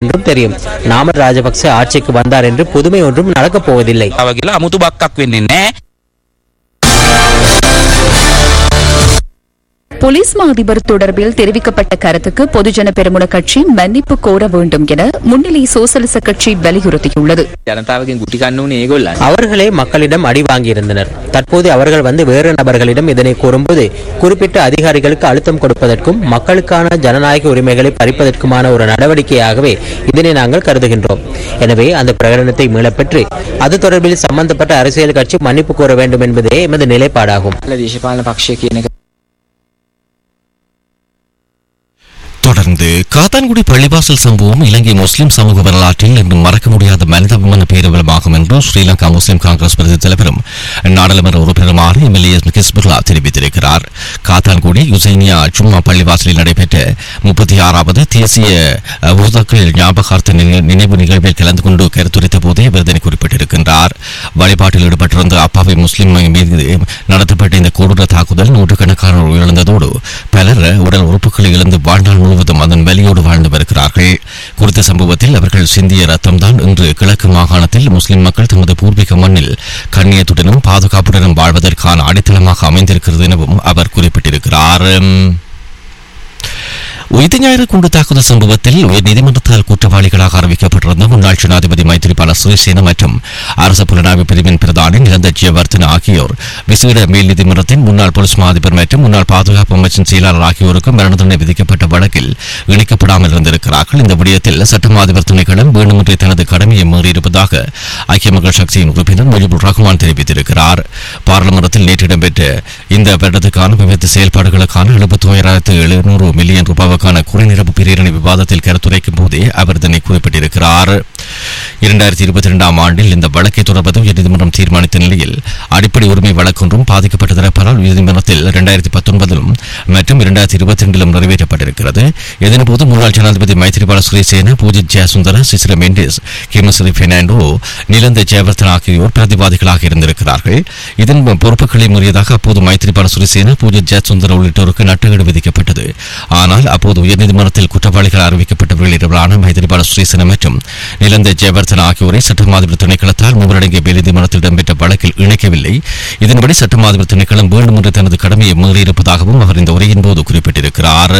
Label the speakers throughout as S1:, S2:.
S1: என்றும் தெரியும் நாமல் ராஜபக்ச ஆட்சிக்கு வந்தார் என்று புதுமை ஒன்றும் நடக்கப் போவதில்லை
S2: ආව කියලා අමුතු බක්කක් වෙන්නේ නැහැ.
S3: போலீஸ் மா அதிபர் தொடர்பில் தெரிவிக்கப்பட்ட கருத்துக்கு பொதுஜன பெருமுன கட்சி மன்னிப்பு கோர வேண்டும் என முன்னிலை சோசலிச கட்சி வலியுறுத்தியுள்ளது
S4: ජනතාවගෙන් ගුටි කන්න උනේ ඒගොල්ලන්
S1: அவர்களே மக்களிடம் அடி வாங்கியிருந்தனர் தற்போது அவர்கள் வந்து வேறு நபர்களிடம் இதனை கூறும்போது குறிப்பிட்ட அதிகாரிகளுக்கு அழுத்தம் கொடுப்பதற்கும் மக்களுக்கான ஜனநாயக உரிமைகளை பறிப்பதற்குமான ஒரு நடவடிக்கையாகவே இதனை நாங்கள் கருதுகின்றோம் எனவே அந்த பிரகடனத்தை மீளப்பெற்று அது தொடர்பில் சம்பந்தப்பட்ட அரசியல் கட்சி மன்னிப்பு கோர வேண்டும் என்பதே எமது நிலைப்பாடாகும்
S4: දේශපාලන පක්ෂය කියන එක
S5: தொடர்ந்து காத்தான்குடி பள்ளிவாசல் சம்பவம் இலங்கை முஸ்லிம் சமூக வரலாற்றில் இன்று மறக்க முடியாத மனிதாபிமான பேரவலமாகும் என்று ஸ்ரீலங்கா முஸ்லிம் காங்கிரஸ் பிரதி தலைவரும் நாடாளுமன்ற உறுப்பினருமான எம்எல்ஏ கிஸ்புல்லா தெரிவித்திருக்கிறார் காத்தான்குடி யுசைனியா ஜும்மா பள்ளிவாசலில் நடைபெற்ற முப்பத்தி ஆறாவது தேசிய உருதாக்கள் ஞாபகார்த்த நினை- நினைவு நிகழ்வில் கலந்து கொண்டு கருத்துரைத்த போதே அவர் இதனை குறிப்பிட்டிருக்கின்றார் வழிபாட்டில் ஈடுபட்டிருந்த அப்பாவி முஸ்லிம் மீது நடத்தப்பட்ட இந்த கொடூர தாக்குதல் நூற்றுக்கணக்கானோர் உயிரிழந்ததோடு பலர் உடல் உறுப்புகளை இழந்து வாழ்நாள் முழுவதும் அதன் வலியோடு வாழ்ந்து வருகிறார்கள் குறித்த சம்பவத்தில் அவர்கள் சிந்திய ரத்தம்தான் இன்று கிழக்கு மாகாணத்தில் முஸ்லிம் மக்கள் தமது பூர்வீக மண்ணில் கண்ணியத்துடனும் பாதுகாப்புடனும் வாழ்வதற்கான அடித்தளமாக அமைந்திருக்கிறது எனவும் அவர் குறிப்பிட்டிருக்கிறார் உயிர் ஞாயிறு குண்டு தாக்குதல் சம்பவத்தில் உயர் நீதிமன்றத்தால் குற்றவாளிகளாக அறிவிக்கப்பட்டிருந்த முன்னாள் ஜனாதிபதி மைத்திரிபால சிறிசேன மற்றும் அரசு புலனாய்வு பிரிவின் பிரதானி நிரந்த ஜெயவர்தன் ஆகியோர் விசேட மேல் நீதிமன்றத்தின் முன்னாள் போலீஸ் மா அதிபர் மற்றும் முன்னாள் பாதுகாப்பு அமைச்சின் செயலாளர் ஆகியோருக்கு மரண தண்டனை விதிக்கப்பட்ட வழக்கில் இணைக்கப்படாமல் இருந்திருக்கிறார்கள் இந்த விடயத்தில் சட்டமா அதிபர் துணைக்களம் வேண்டுமென்றே தனது கடமையை மீறியிருப்பதாக ஐக்கிய மக்கள் சக்தியின் உறுப்பினர் முஜிபுர் ரஹ்மான் தெரிவித்திருக்கிறார் பாராளுமன்றத்தில் நேற்று இடம்பெற்ற இந்த வருடத்துக்கான விபத்து செயல்பாடுகளுக்கான எழுபத்தி ஓராயிரத்து எழுநூறு மில்லியன் ரூபாவுக்கான குறைநிரப்பு பிரேரணை விவாதத்தில் கருத்துரைக்கும் போதே அவர் இதனை குறிப்பிட்டிருக்கிறார் இரண்டாயிரத்தி இருபத்தி இரண்டாம் ஆண்டில் இந்த வழக்கை தொடர்பது உயர்நீதிமன்றம் தீர்மானித்த நிலையில் அடிப்படை உரிமை வழக்கொன்றும் பாதிக்கப்பட்ட தரப்பால் உயர்நீதிமன்றத்தில் இரண்டாயிரத்தி பத்தொன்பதிலும் மற்றும் இரண்டாயிரத்தி இருபத்தி ரெண்டிலும் நிறைவேற்றப்பட்டிருக்கிறது இதன்போது முன்னாள் ஜனாதிபதி மைத்திரிபால சிறிசேன பூஜித் ஜெயசுந்தர சிசில மெண்டிஸ் கிமஸ்ரீ பெர்னாண்டோ நிலந்த ஜெயவர்தன் ஆகியோர் பிரதிவாதிகளாக இருந்திருக்கிறார்கள் இதன் பொறுப்புகளை மீறியதாக அப்போது மைத்திரிபால சிறிசேன பூஜித் ஜெயசுந்தர உள்ளிட்டோருக்கு நட்டுகேடு விதிக்கப்பட்டது ஆனால் அப்போது உயர்நீதிமன்றத்தில் குற்றவாளிகள் அறிவிக்கப்பட்டவர்கள் இருவரான மைத்திரிபால சிறிசேன மற்றும் நிலந்த ஜெயவர்தன் ஆகியோரை சட்டமாதிபதி திணைக்களத்தால் மூவரடங்கிய மேல் நீதிமன்றத்தில் இடம்பெற்ற வழக்கில் இணைக்கவில்லை இதன்படி சட்டமாதிபதி திணைக்களம் வேண்டுமென்று தனது கடமையை மீறியிருப்பதாகவும் அவர் இந்த உரையின் போது குறிப்பிட்டிருக்கிறார்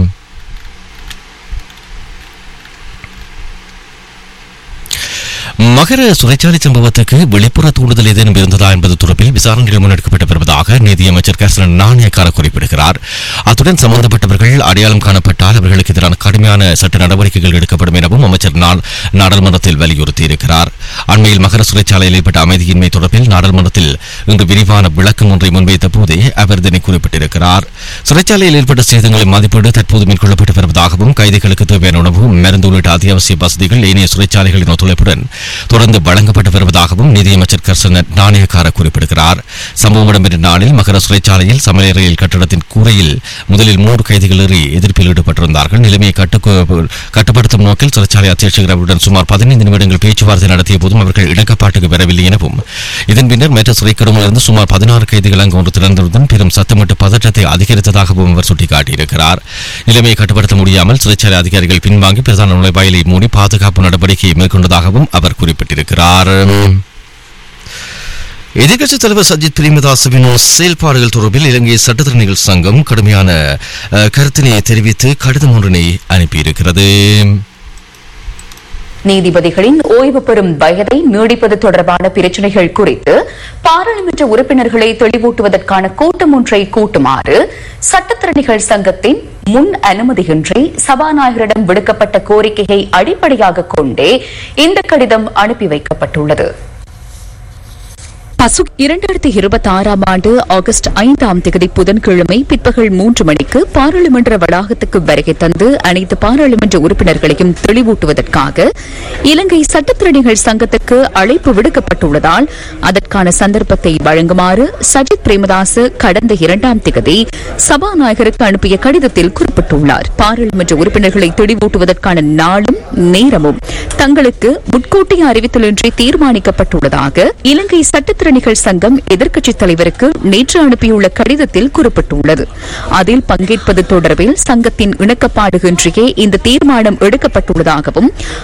S5: மகர சிறைச்சாலை சம்பவத்துக்கு வெளிப்புற தூண்டுதல் ஏதேனும் இருந்ததா என்பது தொடர்பில் விசாரணைகள் முன்னெடுக்கப்பட்டு வருவதாக நிதியமைச்சர் கர்சன் நாணயக்கார குறிப்பிடுகிறார் அத்துடன் சம்பந்தப்பட்டவர்கள் அடையாளம் காணப்பட்டால் அவர்களுக்கு எதிரான கடுமையான சட்ட நடவடிக்கைகள் எடுக்கப்படும் எனவும் அமைச்சர் நாள் நாடாளுமன்றத்தில் வலியுறுத்தியிருக்கிறார் அண்மையில் மகர சிறைச்சாலையில் ஏற்பட்ட அமைதியின்மை தொடர்பில் நாடாளுமன்றத்தில் இன்று விரிவான விளக்கம் ஒன்றை முன்வைத்த போதே அவர் இதனை குறிப்பிட்டிருக்கிறார் சிறைச்சாலையில் ஏற்பட்ட சேதங்களை மதிப்பீடு தற்போது மேற்கொள்ளப்பட்டு வருவதாகவும் கைதிகளுக்கு தேவையான உணவு மருந்து உள்ளிட்ட அத்தியாவசிய வசதிகள் ஏனைய சிறைச்சாலைகளின் ஒத்துழைப்புடன் தொடர்ந்து வழங்கப்பட்டு வருவதாகவும் நிதியமைச்சர் கர்சன நாணயக்கார குறிப்பிடுகிறார் சம்பவம் இடம்பெற்ற நாளில் மகர சிறைச்சாலையில் சமையலறையில் கட்டடத்தின் கூரையில் முதலில் மூன்று கைதிகள் ஏறி எதிர்ப்பில் ஈடுபட்டிருந்தார்கள் நிலைமையை கட்டுக்கு- கட்டுப்படுத்தும் நோக்கில் சிறைச்சாலை அத்தியட்சகர் அவருடன் சுமார் பதினைந்து நிமிடங்கள் பேச்சுவார்த்தை நடத்திய போதும் அவர்கள் இணக்கப்பாட்டுக்கு வரவில்லை எனவும் இதன் பின்னர் மற்ற சிறைக்கடமிலிருந்து சுமார் பதினாறு கைதிகள் அங்கு ஒன்று திறந்திருந்தும் பெரும் சத்தமிட்டு பதற்றத்தை அதிகரித்ததாகவும் அவர் சுட்டிக்காட்டியிருக்கிறார் நிலைமையை கட்டுப்படுத்த முடியாமல் சிறைச்சாலை அதிகாரிகள் பின்வாங்கி பிரதான நுழைவாயிலை மூடி பாதுகாப்பு நடவடிக்கையை மேற்கொண்டதாகவும் அவர் குறிப்பிட்டிருக்கிறார் எதிர்க்கட்சித் தலைவர் சஜித் பிரேமதாசவின் செயல்பாடுகள் தொடர்பில் இலங்கை சட்டத்திறனிகள் சங்கம் கடுமையான அஹ், கருத்தினை தெரிவித்து கடிதம் ஒன்றினை அனுப்பியிருக்கிறது
S3: நீதிபதிகளின் ஓய்வு பெறும் வயதை நீடிப்பது தொடர்பான பிரச்சினைகள் குறித்து பாராளுமன்ற உறுப்பினர்களை தெளிவூட்டுவதற்கான கூட்டம் ஒன்றை கூட்டுமாறு சட்டத்திறனிகள் சங்கத்தின் முன் அனுமதியின்றி சபாநாயகரிடம் விடுக்கப்பட்ட கோரிக்கையை அடிப்படையாக கொண்டே இந்த கடிதம் அனுப்பி வைக்கப்பட்டுள்ளது பசு இரண்டாயிரத்தி இருபத்தி ஆறாம் ஆண்டு ஆகஸ்ட் ஐந்தாம் தேதி புதன்கிழமை பிற்பகல் மூன்று மணிக்கு பாராளுமன்ற வளாகத்துக்கு வருகை தந்து அனைத்து பாராளுமன்ற உறுப்பினர்களையும் தெளிவூட்டுவதற்காக இலங்கை சட்டத்திறனிகள் சங்கத்துக்கு அழைப்பு விடுக்கப்பட்டுள்ளதால் அதற்கான சந்தர்ப்பத்தை வழங்குமாறு சஜித் பிரேமதாஸ் கடந்த இரண்டாம் தேதி சபாநாயகருக்கு அனுப்பிய கடிதத்தில் குறிப்பிட்டுள்ளார் பாராளுமன்ற உறுப்பினர்களை தெளிவூட்டுவதற்கான நாளும் நேரமும் தங்களுக்கு முன்கூட்டிய அறிவித்தலின்றி தீர்மானிக்கப்பட்டுள்ளதாக இலங்கை சட்டத்திறனிகள் சங்கம் எதிர்க்கட்சித் தலைவருக்கு நேற்று அனுப்பியுள்ள கடிதத்தில் குறிப்பிட்டுள்ளது அதில் பங்கேற்பது தொடர்பில் சங்கத்தின் இணக்கப்பாடு இன்றியே இந்த தீர்மானம் எடுக்கப்பட்டுள்ளதாகவும்